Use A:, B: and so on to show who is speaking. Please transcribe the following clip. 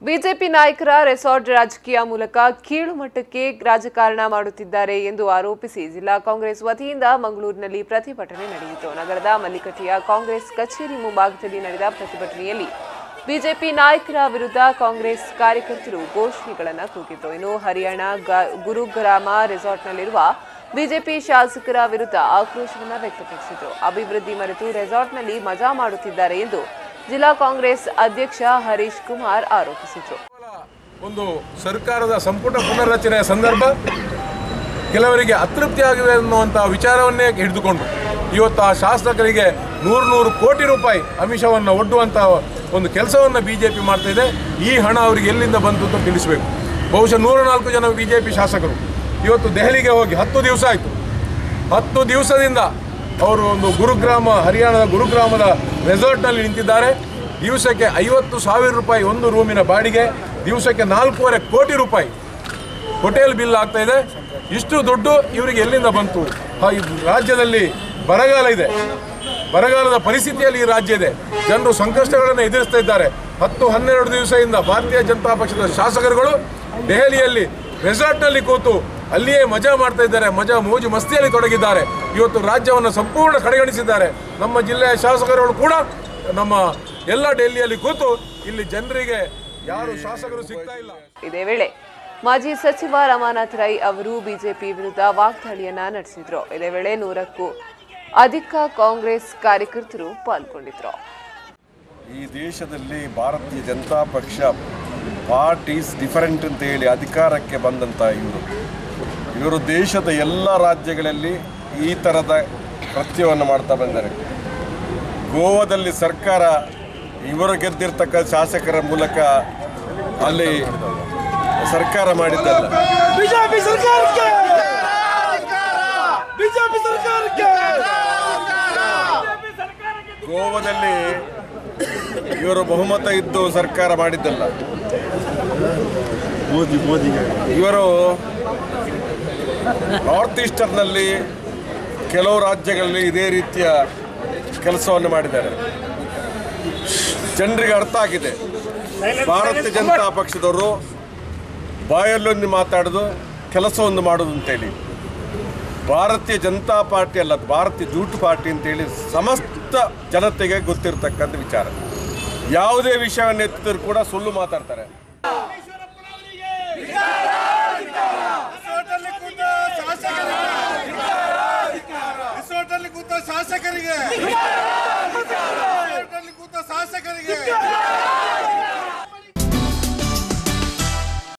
A: BJP ನಾಯಕರ resort ರಾಜಕೀಯ ಮೂಲಕ ಕೀಳು ಮಟ್ಟಕ್ಕೆ ರಾಜಕಾರಣ ಮಾಡುತ್ತಿದ್ದಾರೆ ಎಂದು ಆರೋಪಿಸಿ ಜಿಲ್ಲಾ ಕಾಂಗ್ರೆಸ್ ವತಿಯಿಂದ ಮಂಗಳೂರಿನಲ್ಲಿ ಪ್ರತಿಭಟನೆ ನಡೆಯಿತು ನಗರದ ಮಲ್ಲಿಕಟ್ಟೆಯ ಕಾಂಗ್ರೆಸ್ ಕಚೇರಿ ಮುಂಭಾಗದಲ್ಲಿ ನಡೆದ ಪ್ರತಿಭಟನೆಯಲ್ಲಿ ಬಿಜೆಪಿ ನಾಯಕರ ವಿರುದ್ಧ ಕಾಂಗ್ರೆಸ್ ಕಾರ್ಯಕರ್ತರು ಘೋಷಣೆಗಳನ್ನು ಕೂಗಿದ್ರು ಇನ್ನು ಹರಿಯಾಣ ಗ- ಗುರುಗ್ರಾಮ ರೆಸಾರ್ಟ್ನಲ್ಲಿರುವ ಬಿಜೆಪಿ ಶಾಸಕರ ವಿರುದ್ಧ ಆಕ್ರೋಶವನ್ನು ವ್ಯಕ್ತಪಡಿಸಿದರು ಅಭಿವೃದ್ಧಿ ಮರೆತು ರೆಸಾರ್ಟ್ನಲ್ಲಿ ಮಜಾ ಮಾಡುತ್ತಿದ್ದಾರೆ ಎಂದು ಜಿಲ್ಲಾ ಕಾಂಗ್ರೆಸ್ ಅಧ್ಯಕ್ಷ ಹರೀಶ್ ಕುಮಾರ್ ಆರೋಪಿಸಿದರು
B: ಒಂದು ಸರ್ಕಾರದ ಸಂಪುಟ ಪುನರ್ರಚನೆಯ ಸಂದರ್ಭ ಕೆಲವರಿಗೆ ಅತೃಪ್ತಿ ಆಗಿದೆ ಅನ್ನುವಂಥ ವಿಚಾರವನ್ನೇ ಹಿಡಿದುಕೊಂಡು ಇವತ್ತು ಆ ಶಾಸಕರಿಗೆ ನೂರು ನೂರು ಕೋಟಿ ರೂಪಾಯಿ ಅಮಿಷವನ್ನು ಒಡ್ಡುವಂಥ ಒಂದು ಕೆಲಸವನ್ನು ಬಿ ಜೆ ಪಿ ಮಾಡ್ತಾಯಿದೆ ಈ ಹಣ ಅವರಿಗೆ ಎಲ್ಲಿಂದ ಬಂತು ಅಂತ ತಿಳಿಸಬೇಕು ಬಹುಶಃ ನೂರ ನಾಲ್ಕು ಜನ ಬಿ ಜೆ ಪಿ ಶಾಸಕರು ಇವತ್ತು ದೆಹಲಿಗೆ ಹೋಗಿ ಹತ್ತು ದಿವಸ ಆಯಿತು ಹತ್ತು ದಿವಸದಿಂದ ಅವರು ಒಂದು ಗುರುಗ್ರಾಮ ಹರಿಯಾಣದ ಗುರುಗ್ರಾಮದ ರೆಸಾರ್ಟ್ನಲ್ಲಿ ನಿಂತಿದ್ದಾರೆ ದಿವಸಕ್ಕೆ ಐವತ್ತು ಸಾವಿರ ರೂಪಾಯಿ ಒಂದು ರೂಮಿನ ಬಾಡಿಗೆ ದಿವಸಕ್ಕೆ ನಾಲ್ಕೂವರೆ ಕೋಟಿ ರೂಪಾಯಿ ಹೋಟೆಲ್ ಬಿಲ್ ಆಗ್ತಾ ಇದೆ ಇಷ್ಟು ದುಡ್ಡು ಇವರಿಗೆ ಎಲ್ಲಿಂದ ಬಂತು ಹ, ಈ ರಾಜ್ಯದಲ್ಲಿ ಬರಗಾಲ ಇದೆ ಬರಗಾಲದ ಪರಿಸ್ಥಿತಿಯಲ್ಲಿ ಈ ರಾಜ್ಯ ಇದೆ ಜನರು ಸಂಕಷ್ಟಗಳನ್ನು ಎದುರಿಸ್ತಾ ಇದ್ದಾರೆ ಹತ್ತು ಹನ್ನೆರಡು ದಿವಸದಿಂದ ಭಾರತೀಯ ಜನತಾ ಪಕ್ಷದ ಶಾಸಕರುಗಳು ದೆಹಲಿಯಲ್ಲಿ ರೆಸಾರ್ಟ್ನಲ್ಲಿ ಕೂತು ಅಲ್ಲಿಯೇ ಮಜಾ ಮಾಡ್ತಾ ಇದ್ದಾರೆ ಮಜಾ ಮೋಜು ಮಸ್ತಿಯಲ್ಲಿ ತೊಡಗಿದ್ದಾರೆ ಇವತ್ತು ರಾಜ್ಯವನ್ನು ಸಂಪೂರ್ಣ ಕಡೆಗಣಿಸಿದ್ದಾರೆ ನಮ್ಮ ಜಿಲ್ಲೆಯ ಶಾಸಕರುಗಳು ಕೂಡ ನಮ್ಮ ಎಲ್ಲ ಡೆಲ್ಲಿಯಲ್ಲಿ ಕೂತು ಇಲ್ಲಿ ಜನರಿಗೆ ಯಾರು ಶಾಸಕರು ಸಿಗ್ತಾ ಇಲ್ಲ
A: ಇದೇ ವೇಳೆ ಮಾಜಿ ಸಚಿವ ರಮಾನಾಥ್ ರೈ ಅವರು ಬಿಜೆಪಿ ವಿರುದ್ಧ ವಾಗ್ದಾಳಿಯನ್ನ ನಡೆಸಿದ್ರು ಇದೇ ವೇಳೆ ನೂರಕ್ಕೂ ಅಧಿಕ ಕಾಂಗ್ರೆಸ್ ಕಾರ್ಯಕರ್ತರು ಪಾಲ್ಗೊಂಡಿದ್ರು
C: ಈ ದೇಶದಲ್ಲಿ ಭಾರತೀಯ ಜನತಾ ಪಕ್ಷ ಪಾರ್ಟೀಸ್ ಡಿಫರೆಂಟ್ ಅಂತ ಹೇಳಿ ಅಧಿಕಾರಕ್ಕೆ ಬಂದಂಥ ಇವರು ಇವರು ದೇಶದ ಎಲ್ಲ ರಾಜ್ಯಗಳಲ್ಲಿ ಈ ಥರದ ಕೃತ್ಯವನ್ನು ಮಾಡ್ತಾ ಬಂದ್ದಾರೆ ಗೋವಾದಲ್ಲಿ ಸರ್ಕಾರ ಇವರು ಗೆದ್ದಿರ್ತಕ್ಕ ಶಾಸಕರ ಮೂಲಕ ಅಲ್ಲಿ ಸರ್ಕಾರ ಮಾಡಿದ್ದಲ್ಲ
D: ಬಿಜೆಪಿ ಸರ್ಕಾರಕ್ಕೆ ಬಿಜೆಪಿ ಸರ್ಕಾರಕ್ಕೆ
C: ಗೋವಾದಲ್ಲಿ ಇವರು ಬಹುಮತ ಇದ್ದು ಸರ್ಕಾರ ಮಾಡಿದ್ದಲ್ಲ
D: ಮೋದಿ ಮೋದಿ
C: ಇವರು ನಾರ್ತ್ ಈಸ್ಟರ್ನಲ್ಲಿ ಕೆಲವು ರಾಜ್ಯಗಳಲ್ಲಿ ಇದೇ ರೀತಿಯ ಕೆಲಸವನ್ನು ಮಾಡಿದ್ದಾರೆ ಜನರಿಗೆ ಅರ್ಥ ಆಗಿದೆ ಭಾರತೀಯ ಜನತಾ ಪಕ್ಷದವರು ಬಾಯಲ್ಲೊಂದು ಮಾತಾಡೋದು ಕೆಲಸವೊಂದು ಮಾಡೋದು ಅಂತೇಳಿ ಭಾರತೀಯ ಜನತಾ ಪಾರ್ಟಿ ಅಲ್ಲ ಅದು ಭಾರತೀಯ ಜೂಟ್ ಪಾರ್ಟಿ ಅಂತೇಳಿ ಸಮಸ್ತ ಜನತೆಗೆ ಗೊತ್ತಿರತಕ್ಕಂಥ ವಿಚಾರ ಯಾವುದೇ ವಿಷಯವನ್ನು ಎತ್ತಿದ್ರು ಕೂಡ ಸುಳ್ಳು ಮಾತಾಡ್ತಾರೆ
E: ರಿಸೋರ್ಟಲ್ಲಿ ಕೂತ ಶಾಸಕರಿಗೆ ರಿಸೋರ್ಟಲ್ಲಿ ಕೂತ ಶಾಸಕರಿಗೆ ರಿಸೋರ್ಟಲ್ಲಿ ಕೂತ ಶಾಸಕರಿಗೆ